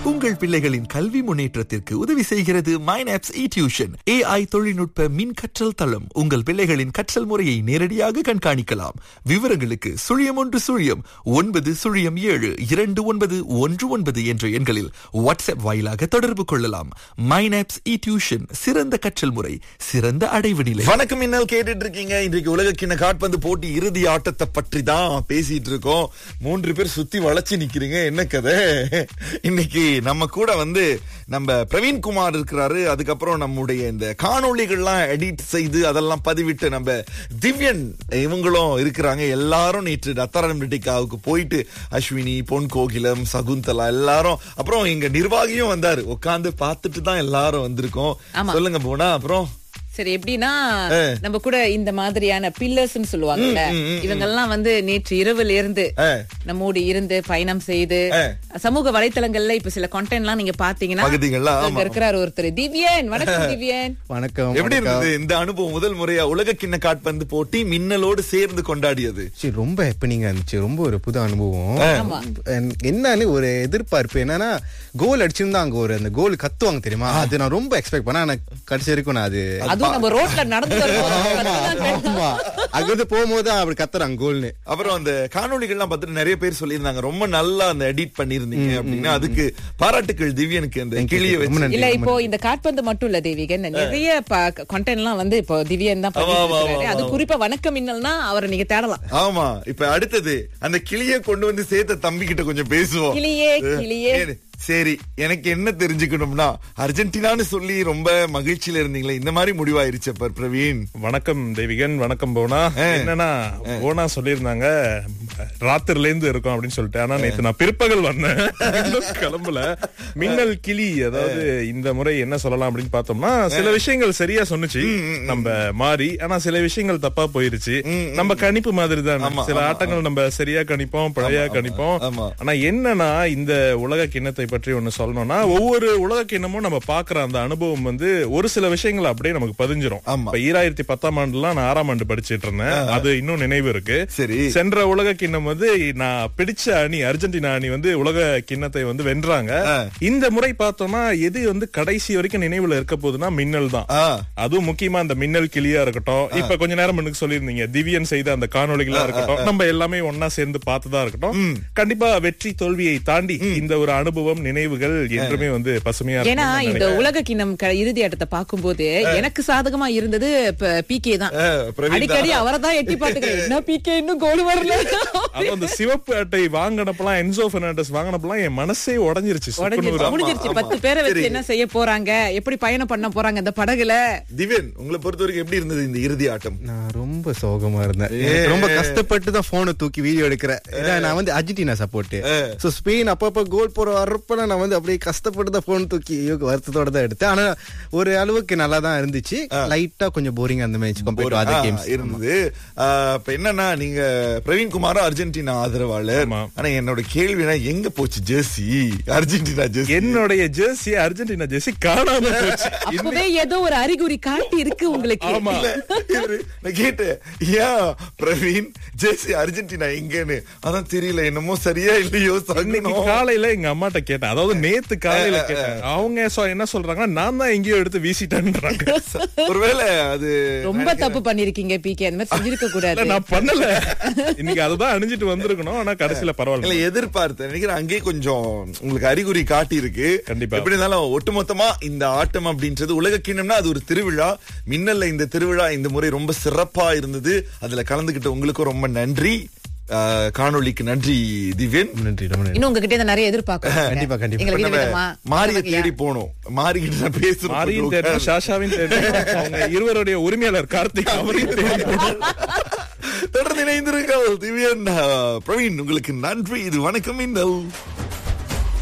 உங்கள் பிள்ளைகளின் கல்வி முன்னேற்றத்திற்கு உதவி செய்கிறது மைனாப்ஸ் இ டியூஷன் ஏஐ தொழில்நுட்ப மின் கற்றல் தளம் உங்கள் பிள்ளைகளின் கற்றல் முறையை நேரடியாக கண்காணிக்கலாம் விவரங்களுக்கு சுழியம் ஒன்று சுழியம் ஒன்பது சுழியம் ஏழு இரண்டு ஒன்பது ஒன்று ஒன்பது என்ற எண்களில் வாட்ஸ்அப் வாயிலாக தொடர்பு கொள்ளலாம் மைனாப்ஸ் இ டியூஷன் சிறந்த கற்றல் முறை சிறந்த அடைவு நிலை வணக்கம் இன்னல் கேட்டுட்டு இருக்கீங்க இன்றைக்கு உலக கிண்ண காட்பந்து போட்டி இறுதி ஆட்டத்தை பற்றி தான் பேசிட்டு இருக்கோம் மூன்று பேர் சுத்தி வளைச்சு நிக்கிறீங்க என்ன கதை இன்னைக்கு நம்ம கூட வந்து நம்ம பிரவீன்குமார் இருக்கிறாரு அதுக்கப்புறம் நம்முடைய இந்த காணொளிகள்லாம் எடிட் செய்து அதெல்லாம் பதிவிட்டு நம்ம திவ்யன் இவங்களும் இருக்கிறாங்க எல்லாரும் நேற்று ரத்தாரம்பிட்டிகாவுக்கு போயிட்டு அஸ்வினி பொன் கோகிலம் சகுந்தலா எல்லாரும் அப்புறம் எங்க நிர்வாகியும் வந்தாரு உட்கார்ந்து பார்த்துட்டு தான் எல்லாரும் வந்திருக்கோம் ஆமா. சொல்லுங்க போனா அப்புறம் சரி எப்படின்னா நம்ம கூட இந்த மாதிரியான பில்லர்ஸ் சொல்லுவாங்கல்ல இவங்க எல்லாம் வந்து நேற்று இரவுல இருந்து ஆ. நம்மோடு இருந்து பயணம் செய்து ஆ. சமூக வலைத்தளங்கள்ல இப்ப சில content எல்லாம் நீங்க பாத்தீங்கன்னா பகுதிகள்ல, ஆமா. அங்க இருக்கிறார் ஒருத்தர் திவ்யன் வணக்கம் திவ்யன் வணக்கம் எப்படி வணக்கம். இருந்தது இந்த அனுபவம் முதல் முறையா உலக கிண்ண காட்பந்து போட்டி மின்னலோடு சேர்ந்து கொண்டாடியது சரி, ரொம்ப ஹெப்பனிங்கா இருந்துச்சு ரொம்ப ஒரு புது அனுபவம் ஆமா. And என்னன்னு ஒரு எதிர்பார்ப்பு என்னன்னா கோல் அடிச்சிருந்தா அங்க ஒரு அந்த கோல் கத்துவாங்க தெரியுமா அது நான் ரொம்ப எக்ஸ்பெக்ட் பண்ணேன் ஆனா கடைசி வரைக்கும் நான் அது அதுவும் நம்ம ரோட்ல நடந்து வரும்போது கத்துதான் கேட்டோம். ஆமா அங்க வந்து போகும்போது அப்படி கத்துறாங்க கோல்னு அப்புறம் அந்த காணொளிகள்லாம் பார்த்துட்டு நிறைய பேர் சொல்லியிருந்தாங்க ரொம்ப நல்லா அந்த எடிட் பண்ணிருந்தீங்க அப்படின்னா அதுக்கு பாராட்டுக்கள் திவ்யனுக்கு அந்த கிளிய ரொம்ப வச்சு நன்றி. இல்ல இப்போ இந்த காட்பந்து மட்டும் இல்ல தேவிகன் நிறைய கண்டென்ட் எல்லாம் வந்து இப்போ திவ்யன் தான் பண்ணிட்டு ஆமா, ஆமா, இருக்காரு. அது ஆமா. குறிப்பா வணக்கம் மின்னல்னா அவரை நீங்க தேடலாம் ஆமா இப்ப அடுத்தது அந்த கிளிய கொண்டு வந்து சேர்த்த தம்பி கிட்ட கொஞ்சம் பேசுவோம் கிளியே கிளியே ஏறு. சரி எனக்கு என்ன தெரிஞ்சுக்கணும்னா அர்ஜென்டினான்னு சொல்லி ரொம்ப மகிழ்ச்சியில இருந்தீங்களே இந்த மாதிரி முடிவாயிருச்சு அப்ப பிரவீன் வணக்கம் தேவிகன் வணக்கம் போனா என்னன்னா போனா சொல்லியிருந்தாங்க ராத்திரில இருந்து இருக்கோம் அப்படின்னு சொல்லிட்டு ஆனா நேத்து நான் பிற்பகல் வந்தேன் இன்னும் கிளம்பல மின்னல் கிளி அதாவது இந்த முறை என்ன சொல்லலாம் அப்படின்னு பார்த்தோம்னா சில விஷயங்கள் சரியா சொன்னுச்சு நம்ம மாறி ஆனா சில விஷயங்கள் தப்பா போயிருச்சு நம்ம கணிப்பு மாதிரி தான் ஆமா, சில ஆமா, ஆட்டங்கள் நம்ம சரியா கணிப்போம் பழைய கணிப்போம் ஆமா. ஆனா என்னன்னா இந்த உலக கிண்ணத்தை பற்றி ஒண்ணு சொல்லணும்னா ஒவ்வொரு உலக கிண்ணமும் நம்ம பாக்குற அந்த அனுபவம் வந்து ஒரு சில விஷயங்கள் அப்படியே நமக்கு பதிஞ்சிரும் ஆமா. இப்ப ஈராயிரத்தி பத்தாம் ஆண்டுலாம் நான் ஆறாம் ஆண்டு படிச்சிட்டு இருந்தேன் அது இன்னும் நினைவு இருக்கு சரி. சென்ற உலக கிண்ணம் வந்து நான் பிடிச்ச அணி அர்ஜென்டினா அணி வந்து உலக கிண்ணத்தை வந்து வென்றாங்க இந்த முறை பார்த்தோம்னா எது வந்து கடைசி வரைக்கும் நினைவுல இருக்க போகுதுன்னா மின்னல் தான் ஆ. அதுவும் முக்கியமா அந்த மின்னல் கிளியா இருக்கட்டும் இப்ப கொஞ்ச நேரம் முன்னுக்கு சொல்லியிருந்தீங்க திவ்யன் செய்த அந்த காணொளிகளா இருக்கட்டும் நம்ம எல்லாமே ஒன்னா சேர்ந்து பார்த்ததா இருக்கட்டும் கண்டிப்பா வெற்றி தோல்வியை தாண்டி இந்த ஒரு அனுபவம் நினைவுகள் என்றுமே வந்து பசுமையா ஏன்னா இருக்கும்னு இந்த நினைக்கிறேன். உலக கிண்ணம் க- இறுதி ஆட்டத்தை பார்க்கும்போது எனக்கு சாதகமா இருந்தது பிகே தான் ஆ, பிரவீன் அடிக்கடி தான். அவரை தான் எட்டி பாத்துக்கிறேன் என்ன பிகே இன்னும் கோல் வரல அதுவும் அந்த சிவப்பு அட்டை வாங்கினப்பெல்லாம் என்சோ பெர்னாண்டஸ் வாங்கினப்பெல்லாம் என் மனசே உடைஞ்சிருச்சு சுக்குநூறா. உடஞ்சிருச்சு முடிஞ்சிருச்சு ஆமா. பத்து பேரை வச்சு சரி. என்ன செய்ய போறாங்க எப்படி பயணம் பண்ண போறாங்க இந்த படகுல திவ்யன் உங்களை பொறுத்த வரைக்கும் எப்படி இருந்தது இந்த இறுதி ஆட்டம் நான் ரொம்ப சோகமா இருந்தேன் எனக்கு ரொம்ப கஷ்டப்பட்டு தான் போனை தூக்கி வீடியோ எடுக்கிறேன் ஏன்னா நான் வந்து அர்ஜென்டினா சப்போர்ட் சோ ஸ்பெயின் அப்பப்ப கோல் போற வரப்ப நான் வந்து அப்படியே கஷ்டப்பட்டு தான் போன் தூக்கி ஐயோ, வருத்தத்தோட தான் எடுத்தேன் ஆனா ஒரு அளவுக்கு நல்லா தான் இருந்துச்சு லைட்டா கொஞ்சம் போரிங் அந்த match compared to uh, other games இருந்தது ஆ, இப்ப என்னன்னா நீங்க பிரவீன் குமாரும் அர்ஜென்டினா ஆதரவாளர் ஆமா. ஆனா என்னோட கேள்வினா எங்க போச்சு ஜெர்சி அர்ஜென்டினா ஜெர்சி என்னுடைய ஜெர்சி அர்ஜென்டினா ஜெர்சி காணாம போச்சு அப்பவே ஏதோ ஒரு அறிகுறி காட்டி இருக்கு உங்களுக்கு ஆமா இல்ல, இவரு, நான் கேட்டேன் ஏன் பிரவீன் ஜெர்சி அர்ஜென்டினா எங்கன்னு அதான் தெரியல என்னமோ சரியா இல்லையோ இன்னைக்கு சங்கனம் காலையில எங்க அம்மாட்ட கேட்டேன் அதாவது நேத்து காலையில கேட்டேன் அவங்க சொ- என்ன சொல்றாங்கன்னா நான் தான் எங்கேயோ எடுத்து வீசிட்டேன்றாங்க ஒருவேளை அது ரொம்ப தப்பு பண்ணிருக்கீங்க பிகே அந்த மாதிரி செஞ்சிருக்க இல்ல, கூடாது நான் பண்ணல இன்னைக்கு அதுதான் அணிஞ்சிட்டு வந்திருக்கணும் ஆனா கடைசியில இல்ல பரவாயில்ல எதிர்பார்த்தேன் நினைக்கிறேன் அங்கேயே கொஞ்சம் உங்களுக்கு அறிகுறி காட்டி இருக்கு கண்டிப்பா. எப்படி இருந்தாலும் ஒட்டுமொத்தமா இந்த ஆட்டம் அப்படின்றது உலக கிண்ணம்னா அது ஒரு திருவிழா மின்னல்ல இந்த திருவிழா இந்த முறை ரொம்ப சிறப்பா இருந்தது அதுல கலந்துகிட்ட உங்களுக்கும் ரொம்ப நன்றி ஆஹ், காணொளிக்கு நன்றி திவ்யன் நன்றி ரொம்ப நன்றி இன்னும் உங்ககிட்ட இதை நிறைய எதிர்பார்க்கணும் கண்டிப்பா, கண்டிப்பா. எங்களை இப்ப வித நம்ம விதமா மாரியை தேடி போனோம் மாறிக்கிட்டு நான் பேசுறேன் மாரியும் தேடணும் ஷாஷாவையும் தேடணும் அவங்க இருவருடைய உரிமையாளர் கார்த்திக் அவரையும் தேடணும் தொடர்ந்து இணைந்திருங்கள் திவ்யன் ஆஹ், பிரவீன் உங்களுக்கு நன்றி இது வணக்கம் இன்னல்